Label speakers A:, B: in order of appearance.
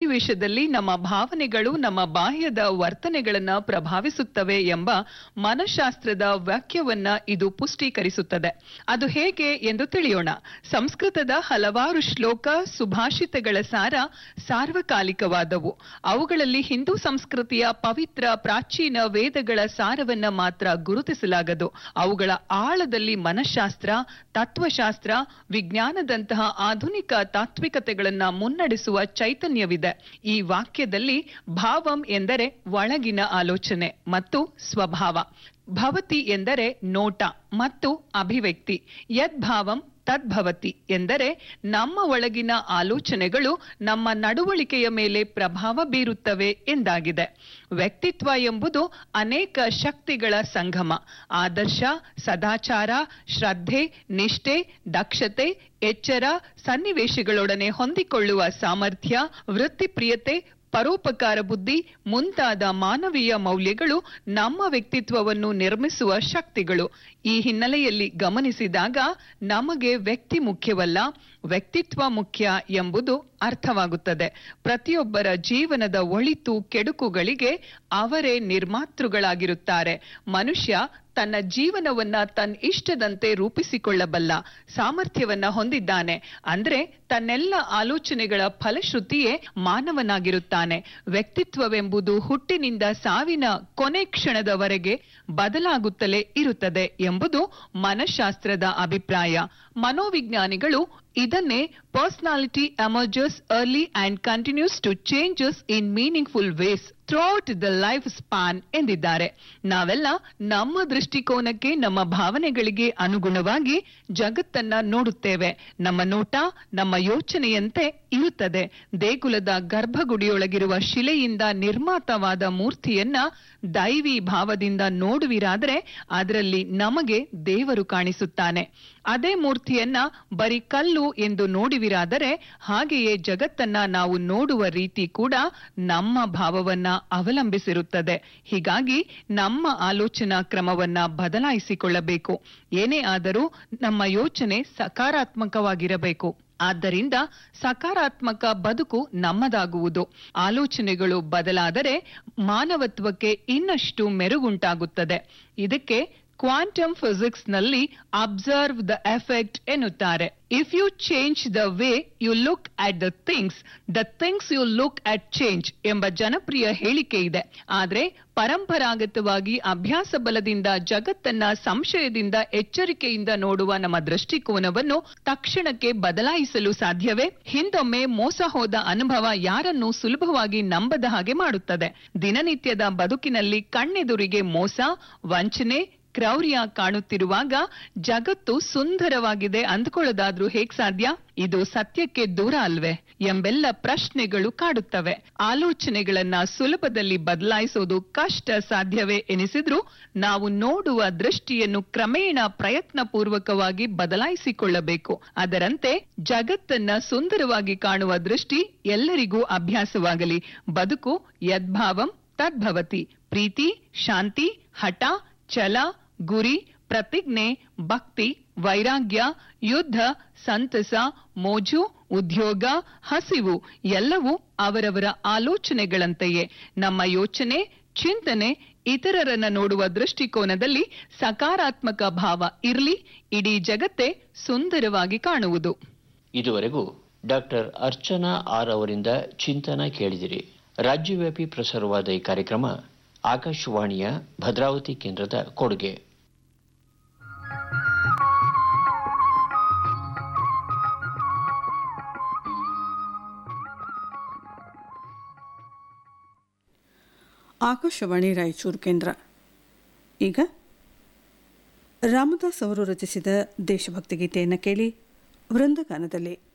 A: ಸನ್ನಿವೇಶದಲ್ಲಿ ನಮ್ಮ ಭಾವನೆಗಳು ನಮ್ಮ ಬಾಹ್ಯದ ವರ್ತನೆಗಳನ್ನ ಪ್ರಭಾವಿಸುತ್ತವೆ ಎಂಬ ಮನಃಶಾಸ್ತ್ರದ ವಾಕ್ಯವನ್ನ ಇದು ಪುಷ್ಟೀಕರಿಸುತ್ತದೆ ಅದು ಹೇಗೆ ಎಂದು ತಿಳಿಯೋಣ ಸಂಸ್ಕೃತದ ಹಲವಾರು ಶ್ಲೋಕ ಸುಭಾಷಿತಗಳ ಸಾರ ಸಾರ್ವಕಾಲಿಕವಾದವು ಅವುಗಳಲ್ಲಿ ಹಿಂದೂ ಸಂಸ್ಕೃತಿಯ ಪವಿತ್ರ ಪ್ರಾಚೀನ ವೇದಗಳ ಸಾರವನ್ನ ಮಾತ್ರ ಗುರುತಿಸಲಾಗದು ಅವುಗಳ ಆಳದಲ್ಲಿ ಮನಃಶಾಸ್ತ್ರ ತತ್ವಶಾಸ್ತ್ರ ವಿಜ್ಞಾನದಂತಹ ಆಧುನಿಕ ತಾತ್ವಿಕತೆಗಳನ್ನ ಮುನ್ನಡೆಸುವ ಚೈತನ್ಯವಿದೆ ಈ ವಾಕ್ಯದಲ್ಲಿ ಭಾವಂ ಎಂದರೆ ಒಳಗಿನ ಆಲೋಚನೆ ಮತ್ತು ಸ್ವಭಾವ ಭವತಿ ಎಂದರೆ ನೋಟ ಮತ್ತು ಅಭಿವ್ಯಕ್ತಿ ಯದ್ಭಾವಂ ತದ್ಭವತಿ ಎಂದರೆ ನಮ್ಮ ಒಳಗಿನ ಆಲೋಚನೆಗಳು ನಮ್ಮ ನಡವಳಿಕೆಯ ಮೇಲೆ ಪ್ರಭಾವ ಬೀರುತ್ತವೆ ಎಂದಾಗಿದೆ ವ್ಯಕ್ತಿತ್ವ ಎಂಬುದು ಅನೇಕ ಶಕ್ತಿಗಳ ಸಂಗಮ ಆದರ್ಶ ಸದಾಚಾರ ಶ್ರದ್ಧೆ ನಿಷ್ಠೆ ದಕ್ಷತೆ ಎಚ್ಚರ ಸನ್ನಿವೇಶಗಳೊಡನೆ ಹೊಂದಿಕೊಳ್ಳುವ ಸಾಮರ್ಥ್ಯ ವೃತ್ತಿಪ್ರಿಯತೆ ಪರೋಪಕಾರ ಬುದ್ಧಿ ಮುಂತಾದ ಮಾನವೀಯ ಮೌಲ್ಯಗಳು ನಮ್ಮ ವ್ಯಕ್ತಿತ್ವವನ್ನು ನಿರ್ಮಿಸುವ ಶಕ್ತಿಗಳು ಈ ಹಿನ್ನೆಲೆಯಲ್ಲಿ ಗಮನಿಸಿದಾಗ ನಮಗೆ ವ್ಯಕ್ತಿ ಮುಖ್ಯವಲ್ಲ ವ್ಯಕ್ತಿತ್ವ ಮುಖ್ಯ ಎಂಬುದು ಅರ್ಥವಾಗುತ್ತದೆ ಪ್ರತಿಯೊಬ್ಬರ ಜೀವನದ ಒಳಿತು ಕೆಡುಕುಗಳಿಗೆ ಅವರೇ ನಿರ್ಮಾತೃಗಳಾಗಿರುತ್ತಾರೆ ಮನುಷ್ಯ ತನ್ನ ಜೀವನವನ್ನ ತನ್ನ ಇಷ್ಟದಂತೆ ರೂಪಿಸಿಕೊಳ್ಳಬಲ್ಲ ಸಾಮರ್ಥ್ಯವನ್ನ ಹೊಂದಿದ್ದಾನೆ ಅಂದ್ರೆ ತನ್ನೆಲ್ಲ ಆಲೋಚನೆಗಳ ಫಲಶ್ರುತಿಯೇ ಮಾನವನಾಗಿರುತ್ತಾನೆ ವ್ಯಕ್ತಿತ್ವವೆಂಬುದು ಹುಟ್ಟಿನಿಂದ ಸಾವಿನ ಕೊನೆ ಕ್ಷಣದವರೆಗೆ ಬದಲಾಗುತ್ತಲೇ ಇರುತ್ತದೆ ಎಂಬುದು ಮನಃಶಾಸ್ತ್ರದ ಅಭಿಪ್ರಾಯ ಮನೋವಿಜ್ಞಾನಿಗಳು ಇದನ್ನೇ personality emerges early and continues to changes in meaningful ways throughout the life span ಎಂದಿದ್ದಾರೆ ನಾವೆಲ್ಲ ನಮ್ಮ ದೃಷ್ಟಿಕೋನಕ್ಕೆ ನಮ್ಮ ಭಾವನೆಗಳಿಗೆ ಅನುಗುಣವಾಗಿ ಜಗತ್ತನ್ನ ನೋಡುತ್ತೇವೆ ನಮ್ಮ ನೋಟ ನಮ್ಮ ಯೋಚನೆಯಂತೆ ಇರುತ್ತದೆ ದೇಗುಲದ ಗರ್ಭಗುಡಿಯೊಳಗಿರುವ ಶಿಲೆಯಿಂದ ನಿರ್ಮಾತವಾದ ಮೂರ್ತಿಯನ್ನ ದೈವಿ ಭಾವದಿಂದ ನೋಡುವಿರಾದರೆ ಅದರಲ್ಲಿ ನಮಗೆ ದೇವರು ಕಾಣಿಸುತ್ತಾನೆ ಅದೇ ಮೂರ್ತಿಯನ್ನ ಬರೀ ಕಲ್ಲು ಎಂದು ನೋಡುವಿರಾದರೆ ಹಾಗೆಯೇ ಜಗತ್ತನ್ನ ನಾವು ನೋಡುವ ರೀತಿ ಕೂಡ ನಮ್ಮ ಭಾವವನ್ನ ಅವಲಂಬಿಸಿರುತ್ತದೆ ಹೀಗಾಗಿ ನಮ್ಮ ಆಲೋಚನಾ ಕ್ರಮವನ್ನ ಬದಲಾಯಿಸಿಕೊಳ್ಳಬೇಕು ಏನೇ ಆದರೂ ನಮ್ಮ ಯೋಚನೆ ಸಕಾರಾತ್ಮಕವಾಗಿರಬೇಕು ಆದ್ದರಿಂದ ಸಕಾರಾತ್ಮಕ ಬದುಕು ನಮ್ಮದಾಗುವುದು ಆಲೋಚನೆಗಳು ಬದಲಾದರೆ ಮಾನವತ್ವಕ್ಕೆ ಇನ್ನಷ್ಟು ಮೆರುಗುಂಟಾಗುತ್ತದೆ ಇದಕ್ಕೆ ಕ್ವಾಂಟಮ್ ಫಿಸಿಕ್ಸ್ ನಲ್ಲಿ ಅಬ್ಸರ್ವ್ ದ ಎಫೆಕ್ಟ್ ಎನ್ನುತ್ತಾರೆ if you change the way you look at the things the things you look at change ಎಂಬ ಜನಪ್ರಿಯ ಹೇಳಿಕೆ ಇದೆ ಆದ್ರೆ ಪರಂಪರಾಗತವಾಗಿ ಅಭ್ಯಾಸ ಬಲದಿಂದ ಜಗತ್ತನ್ನ ಸಂಶಯದಿಂದ ಎಚ್ಚರಿಕೆಯಿಂದ ನೋಡುವ ನಮ್ಮ ದೃಷ್ಟಿಕೋನವನ್ನು ತಕ್ಷಣಕ್ಕೆ ಬದಲಾಯಿಸಲು ಸಾಧ್ಯವೇ ಹಿಂದೊಮ್ಮೆ ಮೋಸ ಹೋದ ಅನುಭವ ಯಾರನ್ನು ಸುಲಭವಾಗಿ ನಂಬದ ಹಾಗೆ ಮಾಡುತ್ತದೆ ದಿನನಿತ್ಯದ ಬದುಕಿನಲ್ಲಿ ಕಣ್ಣೆದುರಿಗೆ ಮೋಸ ವಂಚನೆ ಕ್ರೌರ್ಯ ಕಾಣುತ್ತಿರುವಾಗ ಜಗತ್ತು ಸುಂದರವಾಗಿದೆ ಅಂದ್ಕೊಳ್ಳೋದಾದ್ರೂ ಹೇಗ್ ಸಾಧ್ಯ ಇದು ಸತ್ಯಕ್ಕೆ ದೂರ ಅಲ್ವೇ ಎಂಬೆಲ್ಲ ಪ್ರಶ್ನೆಗಳು ಕಾಡುತ್ತವೆ ಆಲೋಚನೆಗಳನ್ನ ಸುಲಭದಲ್ಲಿ ಬದಲಾಯಿಸೋದು ಕಷ್ಟ ಸಾಧ್ಯವೇ ಎನಿಸಿದ್ರೂ ನಾವು ನೋಡುವ ದೃಷ್ಟಿಯನ್ನು ಕ್ರಮೇಣ ಪ್ರಯತ್ನ ಪೂರ್ವಕವಾಗಿ ಬದಲಾಯಿಸಿಕೊಳ್ಳಬೇಕು ಅದರಂತೆ ಜಗತ್ತನ್ನ ಸುಂದರವಾಗಿ ಕಾಣುವ ದೃಷ್ಟಿ ಎಲ್ಲರಿಗೂ ಅಭ್ಯಾಸವಾಗಲಿ ಬದುಕು ಯದ್ಭಾವಂ ತದ್ಭವತಿ ಪ್ರೀತಿ ಶಾಂತಿ ಹಠ ಛಲ ಗುರಿ ಪ್ರತಿಜ್ಞೆ ಭಕ್ತಿ ವೈರಾಗ್ಯ ಯುದ್ಧ ಸಂತಸ ಮೋಜು ಉದ್ಯೋಗ ಹಸಿವು ಎಲ್ಲವೂ ಅವರವರ ಆಲೋಚನೆಗಳಂತೆಯೇ ನಮ್ಮ ಯೋಚನೆ ಚಿಂತನೆ ಇತರರನ್ನ ನೋಡುವ ದೃಷ್ಟಿಕೋನದಲ್ಲಿ ಸಕಾರಾತ್ಮಕ ಭಾವ ಇರ್ಲಿ ಇಡೀ ಜಗತ್ತೇ ಸುಂದರವಾಗಿ ಕಾಣುವುದು
B: ಇದುವರೆಗೂ ಡಾಕ್ಟರ್ ಅರ್ಚನಾ ಆರ್ ಅವರಿಂದ ಚಿಂತನ ಕೇಳಿದಿರಿ ರಾಜ್ಯವ್ಯಾಪಿ ಪ್ರಸಾರವಾದ ಈ ಕಾರ್ಯಕ್ರಮ ಆಕಾಶವಾಣಿಯ ಭದ್ರಾವತಿ ಕೇಂದ್ರದ ಕೊಡುಗೆ
C: ಆಕಾಶವಾಣಿ ರಾಯಚೂರು ಕೇಂದ್ರ ಈಗ ರಾಮದಾಸ್ ಅವರು ರಚಿಸಿದ ದೇಶಭಕ್ತಿ ಗೀತೆಯನ್ನು ಕೇಳಿ ವೃಂದಗಾನದಲ್ಲಿ